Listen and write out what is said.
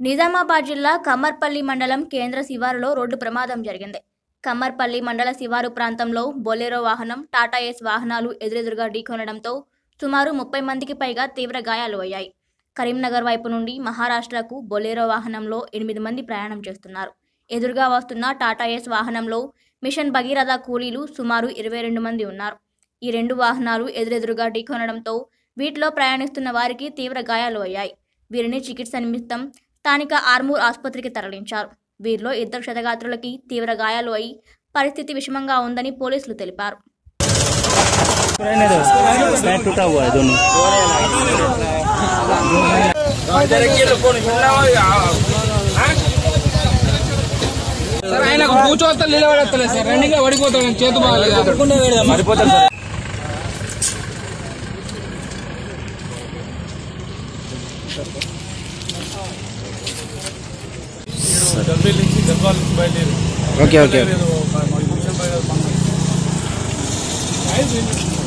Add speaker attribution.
Speaker 1: నిజామాబాద్ జిల్లా కమ్మర్పల్లి మండలం కేంద్ర శివారులో రోడ్డు ప్రమాదం జరిగింది కమ్మర్పల్లి మండల శివారు ప్రాంతంలో బొలెరో వాహనం టాటా ఏస్ వాహనాలు ఎదురెదురుగా ఢీకొనడంతో సుమారు ముప్పై మందికి పైగా తీవ్ర గాయాలు అయ్యాయి కరీంనగర్ వైపు నుండి మహారాష్ట్రకు బొలెరో వాహనంలో ఎనిమిది మంది ప్రయాణం చేస్తున్నారు ఎదురుగా వస్తున్న టాటా ఏస్ వాహనంలో మిషన్ భగీరథ కూలీలు సుమారు ఇరవై రెండు మంది ఉన్నారు ఈ రెండు వాహనాలు ఎదురెదురుగా ఢీకొనడంతో వీటిలో ప్రయాణిస్తున్న వారికి తీవ్ర గాయాలు అయ్యాయి వీరిని చికిత్స నిమిత్తం స్థానిక ఆర్మూర్ ఆసుపత్రికి తరలించారు వీరిలో ఇద్దరు క్షతగాత్రులకి తీవ్ర గాయాలు అయి పరిస్థితి విషమంగా ఉందని పోలీసులు తెలిపారు
Speaker 2: रहने दो पैर टूटा हुआ है दोनों
Speaker 3: సార్ ఆయనకు కూర్చోవస్తా నిలబడతలేదు సార్ రన్నింగ్ పడిపోతాడు చేతు బాగాలేదు
Speaker 2: మరిపోతారు సార్
Speaker 4: డబ్బేలు నుంచి గద్వాల నుంచి బయలుదేరి
Speaker 2: ఓకే ఓకే
Speaker 4: లేదు, మా- మా మిషన్ బయలుదేరి పంపించారు.